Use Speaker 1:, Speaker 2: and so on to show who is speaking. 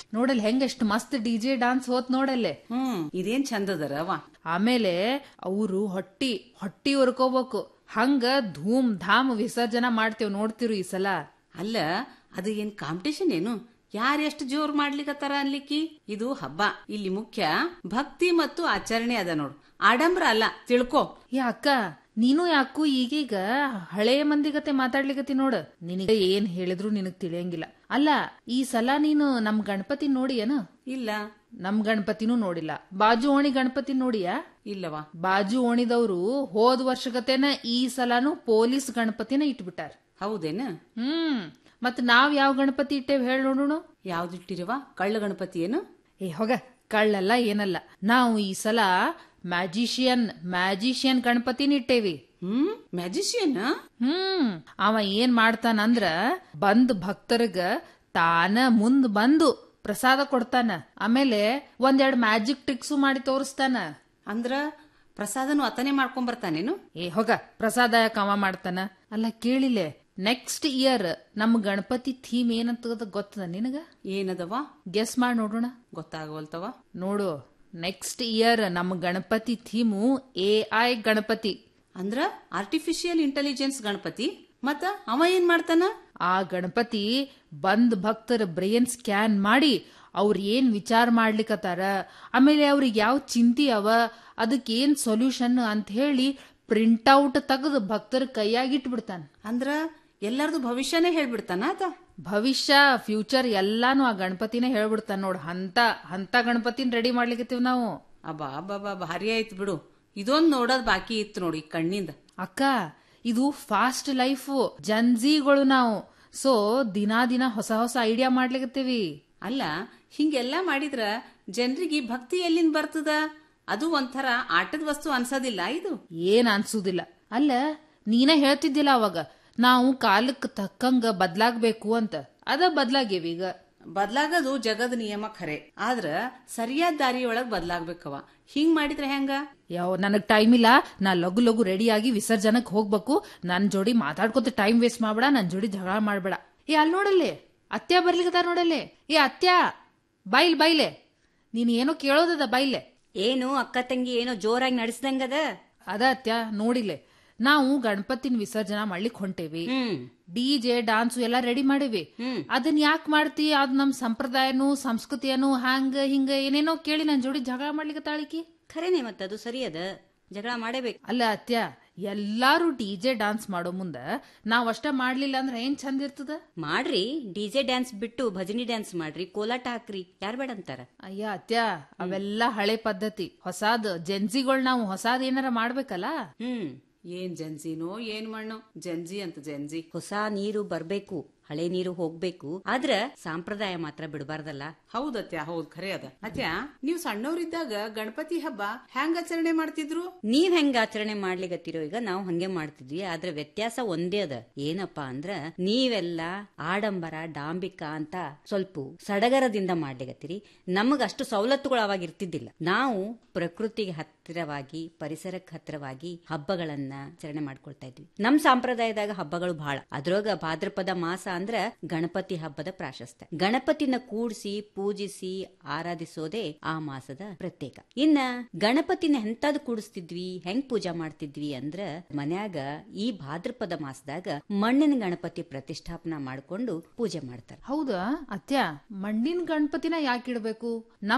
Speaker 1: nodal ಹೆಂಗ್ ಎಷ್ಟು ಮಸ್ತ್ ಡಿಜೆ ಡಾನ್ಸ್ ಹೋತ್ ನೋಡಲ್ಲೇ
Speaker 2: ಹ್ಮ್ ಇದೇನ್ ಚಂದದರವ
Speaker 1: ಆಮೇಲೆ ಅವರು ಹೊಟ್ಟಿ ಹೊಟ್ಟಿ ಹೊರ್ಕೋಬೇಕು ಹಂಗ ಧೂಮ್ ಧಾಮ್ ವಿಸರ್ಜನಾ ಮಾಡ್ತೇವ್ ನೋಡ್ತಿರು ಈ ಸಲ
Speaker 2: ಅಲ್ಲ ಅದು ಏನ್ ಕಾಂಪಿಟೇಷನ್ ಏನು ಯಾರ್ ಎಷ್ಟು ಜೋರ್ ಮಾಡ್ಲಿಕತ್ತಾರ ಅನ್ಲಿಕ್ಕಿ ಇದು ಹಬ್ಬ ಇಲ್ಲಿ ಮುಖ್ಯ ಭಕ್ತಿ ಮತ್ತು ಆಚರಣೆ ಅದ ನೋಡು ಆಡಂಬ್ರ ಅಲ್ಲ ತಿಳ್ಕೊ
Speaker 1: ಏ ಅಕ್ಕ ನೀನು ಯಾಕು ಈಗೀಗ ಹಳೆಯ ಮಂದಿಗತೆ ಮಾತಾಡ್ಲಿಕತಿ ನೋಡ ನಿನಗೆ ಏನ್ ಹೇಳಿದ್ರು ನಿನಗ್ ತಿಳಿಯಂಗಿಲ್ಲ ಅಲ್ಲ ಈ ಸಲ ನೀನು ನಮ್ ಗಣಪತಿ ನೋಡಿ ಏನ
Speaker 2: ಇಲ್ಲ
Speaker 1: ನಮ್ ಗಣಪತಿನೂ ನೋಡಿಲ್ಲ ಬಾಜು ಓಣಿ ಗಣಪತಿ ನೋಡಿಯಾ
Speaker 2: ಇಲ್ಲವಾ
Speaker 1: ಬಾಜು ಓಣಿದವ್ರು ಹೋದ್ ವರ್ಷಗತೆನ ಈ ಸಲನು ಪೊಲೀಸ್ ಗಣಪತಿನ ಇಟ್ಬಿಟ್ಟಾರ
Speaker 2: ಹೌದೇನ
Speaker 1: ಹ್ಮ್ ಮತ್ ನಾವ್ ಯಾವ ಗಣಪತಿ ಇಟ್ಟೇವ್ ಹೇಳ್ ನೋಡೋಣ
Speaker 2: ಯಾವ್ದಿಟ್ಟಿರವ ಕಳ್ಳ ಗಣಪತಿ ಏನು
Speaker 1: ಏ ಹೋಗ ಕಳ್ಳಲ್ಲ ಏನಲ್ಲ ನಾವು ಈ ಸಲ ಮ್ಯಾಜಿಷಿಯನ್ ಮ್ಯಾಜಿಷಿಯನ್ ಗಣಪತಿನ ಇಟ್ಟೇವಿ
Speaker 2: ಹ್ಮ್ ಮ್ಯಾಜಿಷಿಯನ್
Speaker 1: ಹ್ಮ್ ಅವ ಏನ್ ಮಾಡ್ತಾನಂದ್ರ ಬಂದ್ ಭಕ್ತರಿಗ ತಾನ ಮುಂದ್ ಬಂದು ಪ್ರಸಾದ ಕೊಡ್ತಾನ ಆಮೇಲೆ ಒಂದೆರಡ್ ಮ್ಯಾಜಿಕ್ ಟ್ರಿಕ್ಸು ಮಾಡಿ ತೋರಿಸ್ತಾನ
Speaker 2: ಅಂದ್ರ ಪ್ರಸಾದನು ಅತನೇ ಮಾಡ್ಕೊಂಡ್ ಬರ್ತಾನೇನು
Speaker 1: ಏ ಹೋಗ ಪ್ರಸಾದ ಯಾಕ ಅವ ಮಾಡ್ತಾನ ಅಲ್ಲ ಕೇಳಿಲೆ ನೆಕ್ಸ್ಟ್ ಇಯರ್ ನಮ್ ಗಣಪತಿ ಥೀಮ್ ಏನಂತ ಗೊತ್ತದ ನಿನಗ
Speaker 2: ಏನದವ
Speaker 1: ಗೆಸ್ ಮಾಡಿ ನೋಡೋಣ
Speaker 2: ಗೊತ್ತಾಗವಲ್ತವ
Speaker 1: ನೋಡು ನೆಕ್ಸ್ಟ್ ಇಯರ್ ನಮ್ Ganapati theme A I Ganapati
Speaker 2: ಅಂದ್ರ ಆರ್ಟಿಫಿಷಿಯಲ್ ಇಂಟೆಲಿಜೆನ್ಸ್ ಗಣಪತಿ ಮತ್ತ ಅವ ಏನ್ ಮಾಡ್ತಾನ
Speaker 1: ಆ ಗಣಪತಿ ಬಂದ್ ಭಕ್ತರ ಬ್ರೈನ್ ಸ್ಕ್ಯಾನ್ ಮಾಡಿ ಅವ್ರ ಏನ್ ವಿಚಾರ ಮಾಡ್ಲಿಕತ್ತಾರ ಆಮೇಲೆ ಅವ್ರಿಗೆ ಯಾವ ಚಿಂತಿ ಅವ ಅದಕ್ಕೆ ಏನ್ ಸೊಲ್ಯೂಷನ್ ಅಂತ ಹೇಳಿ ಪ್ರಿಂಟ್ ಔಟ್ ತೆಗೆದು ಭಕ್ತರ ಕೈಯಾಗಿಟ್ಟು ಬಿಡ್ತಾನ
Speaker 2: ಅಂದ್ರ ಎಲ್ಲಾರ್ದು ಭವಿಷ್ಯನೇ ಹೇಳ್ಬಿಡ್ತಾನ ಆತ
Speaker 1: ಭವಿಷ್ಯ ಫ್ಯೂಚರ್ ಎಲ್ಲಾನು ಆ ಗಣಪತಿನೇ ಹೇಳ್ಬಿಡ್ತಾನ ನೋಡ್ ಅಂತ ಅಂತ ಗಣಪತಿನ ರೆಡಿ ಮಾಡ್ಲಿಕತ್ತೀವ್ ನಾವು
Speaker 2: ಅಬ್ಬಾ ಅಬ್ಬಾ ಭಾರಿ ಆಯ್ತು ಬಿಡು ಇದೊಂದ್ ನೋಡೋದ್ ಬಾಕಿ ಇತ್ತು ನೋಡಿ ಕಣ್ಣಿಂದ
Speaker 1: ಅಕ್ಕ ಇದು ಫಾಸ್ಟ್ ಲೈಫ್ ಜನ್ಜಿಗಳು ನಾವು ಸೊ ದಿನಾ ದಿನ ಹೊಸ ಹೊಸ ಐಡಿಯಾ ಮಾಡ್ಲಿಕತ್ತೀವಿ
Speaker 2: ಅಲ್ಲ ಹಿಂಗೆಲ್ಲಾ ಮಾಡಿದ್ರ ಜನರಿಗೆ ಭಕ್ತಿ ಎಲ್ಲಿಂದ ಬರ್ತದ ಅದು ಒಂಥರ ಆಟದ ವಸ್ತು ಅನ್ಸೋದಿಲ್ಲ ಇದು
Speaker 1: ಏನ್ ಅನ್ಸುದಿಲ್ಲ ಅಲ್ಲ ನೀನ ಹೇಳ್ತಿದ್ದಿಲ್ಲ ಅವಾಗ ನಾವು ಕಾಲಕ್ಕೆ ತಕ್ಕಂಗ ಬದ್ಲಾಗ್ಬೇಕು ಅಂತ ಅದ ಬದ್ಲಾಗೇವೀಗ
Speaker 2: ಬದ್ಲಾಗದು ಜಗದ ನಿಯಮ ಖರೆ ಆದ್ರ ಸರಿಯಾದ ದಾರಿಯೊಳಗ್ ಬದ್ಲಾಗ್ಬೇಕವ ಹಿಂಗ್ ಮಾಡಿದ್ರ ಹೆಂಗ
Speaker 1: ಯಾವ ನನಗ್ ಟೈಮ್ ಇಲ್ಲ ನಾ ಲಘು ಲಘು ರೆಡಿಯಾಗಿ ವಿಸರ್ಜನಕ್ ಹೋಗ್ಬೇಕು ನನ್ ಜೋಡಿ ಮಾತಾಡ್ಕೊತ ಟೈಮ್ ವೇಸ್ಟ್ ಮಾಡ್ಬೇಡ ನನ್ ಜೋಡಿ ಜಗಳ ಮಾಡ್ಬೇಡ ಏ ಅಲ್ಲಿ ನೋಡಲ್ಲಿ ಅತ್ಯ ಬರ್ಲಿಕತ್ತಾರ ನೋಡಲ್ಲಿ ಏ ಅತ್ಯ ಬೈಲ್ ಬೈಲೆ ನೀನ್ ಏನೋ ಕೇಳೋದದ ಬೈಲೆ
Speaker 3: ಏನು ಅಕ್ಕ ತಂಗಿ ಏನೋ ಜೋರಾಗಿ ನಡೆಸ್ದಂಗದ
Speaker 1: ಅದ ಅತ್ಯ ನೋಡಿಲೆ ನಾವು ಗಣಪತಿನ ವಿಸರ್ಜನಾ ಮಾಡ್ಲಿಕ್ ಹೊಂಟೇವಿ
Speaker 3: ಹ್ಮ್
Speaker 1: ಡಿಜೆ ಡಾನ್ಸು ಎಲ್ಲ ರೆಡಿ ಮಾಡಿವಿ ಅದನ್ನ ಯಾಕೆ ಮಾಡ್ತಿ ಅದ್ ನಮ್ ಸಂಪ್ರದಾಯನು ಸಂಸ್ಕೃತಿಯನು ಹಂಗ ಹಿಂಗ ಏನೇನೋ ಕೇಳಿ ನನ್ ಜೋಡಿ ಜಗಳ ಮಾಡ್ಲಿಕ್ಕೆ ತಾಳಿಕಿ
Speaker 3: ಖರೇನೆ ಮತ್ತದು ಸರಿ ಅದ ಜಗಳ ಮಾಡೇಬೇಕು
Speaker 1: ಅಲ್ಲ ಅತ್ಯ ಎಲ್ಲಾರು ಡಿಜೆ ಡಾನ್ಸ್ ಮಾಡೋ ಮುಂದ ನಾವ್ ಅಷ್ಟ ಮಾಡ್ಲಿಲ್ಲ ಅಂದ್ರೆ ಏನ್ ಚಂದ ಇರ್ತದ
Speaker 3: ಮಾಡ್ರಿ ಡಿಜೆ ಡ್ಯಾನ್ಸ್ ಬಿಟ್ಟು ಭಜನಿ ಡ್ಯಾನ್ಸ್ ಮಾಡ್ರಿ ಕೋಲಾಟ ಹಾಕ್ರಿ ಯಾರ್ ಬೇಡ ಅಂತಾರ
Speaker 1: ಅಯ್ಯ ಅತ್ಯ ಅವೆಲ್ಲ ಹಳೆ ಪದ್ಧತಿ ಹೊಸಾದ್ ಜೆನ್ಸಿಗಳ್ ನಾವು ಹೊಸಾದ್ ಏನಾರ ಮಾಡ್ಬೇಕಲ್ಲ
Speaker 3: ಹ್ಮ್
Speaker 2: ಏನ್ ಜನ್ಜಿನೋ ಏನ್ ಮಣ್ಣು ಜನ್ಜಿ ಅಂತ ಜನ್ಜಿ
Speaker 3: ಹೊಸ ನೀರು ಬರ್ಬೇಕು ಹಳೆ ನೀರು ಹೋಗ್ಬೇಕು ಆದ್ರ ಸಂಪ್ರದಾಯ ಮಾತ್ರ ಬಿಡಬಾರ್ದಲ್ಲ
Speaker 2: ಹೌದತ್ಯ ಹೌದ್ ಖರೆ ಅದ ಅತ್ಯ ನೀವ್ ಸಣ್ಣವ್ರಿದ್ದಾಗ ಗಣಪತಿ ಹಬ್ಬ ಹ್ಯಾಂಗ್ ಆಚರಣೆ ಮಾಡ್ತಿದ್ರು
Speaker 3: ನೀವ್ ಹೆಂಗ ಆಚರಣೆ ಮಾಡ್ಲಿಕತ್ತಿರೋ ಈಗ ನಾವು ಹಂಗೆ ಮಾಡ್ತಿದ್ವಿ ಆದ್ರೆ ವ್ಯತ್ಯಾಸ ಒಂದೇ ಅದ ಏನಪ್ಪಾ ಅಂದ್ರ ನೀವೆಲ್ಲ ಆಡಂಬರ ಡಾಂಬಿಕ ಅಂತ ಸ್ವಲ್ಪ ಸಡಗರದಿಂದ ಮಾಡ್ಲಿಕತ್ತೀರಿ ನಮಗ ಅಷ್ಟು ಸವಲತ್ತುಗಳು ಅವಾಗ ಇರ್ತಿದ್ದಿಲ್ಲ ನಾವು ಪ್ರಕೃತಿಗೆ ಹತ್ತಿರವಾಗಿ ಪರಿಸರಕ್ಕೆ ಹತ್ತಿರವಾಗಿ ಹಬ್ಬಗಳನ್ನ ಆಚರಣೆ ಮಾಡ್ಕೊಳ್ತಾ ಇದ್ವಿ ನಮ್ ಸಂಪ್ರದಾಯದಾಗ ಹಬ್ಬಗಳು ಬಹಳ ಅದ್ರೊಳಗ ಭಾದ್ರಪದ ಮಾಸ ಅಂದ್ರ ಗಣಪತಿ ಹಬ್ಬದ ಪ್ರಾಶಸ್ತ್ಯ ಗಣಪತಿನ ಕೂಡಿಸಿ ಪೂಜಿಸಿ ಆರಾಧಿಸೋದೇ ಆ ಮಾಸದ ಪ್ರತ್ಯೇಕ ಇನ್ನ ಗಣಪತಿನ ಎಂತಾದ್ ಕೂಡಿಸ್ತಿದ್ವಿ ಹೆಂಗ್ ಪೂಜಾ ಮಾಡ್ತಿದ್ವಿ ಅಂದ್ರ ಮನ್ಯಾಗ ಈ ಭಾದ್ರಪದ ಮಾಸದಾಗ ಮಣ್ಣಿನ ಗಣಪತಿ ಪ್ರತಿಷ್ಠಾಪನಾ ಮಾಡ್ಕೊಂಡು ಪೂಜೆ ಮಾಡ್ತಾರ
Speaker 1: ಹೌದಾ ಅತ್ಯ ಮಣ್ಣಿನ ಗಣಪತಿನ ಯಾಕೆ ಇಡ್ಬೇಕು ನಮ್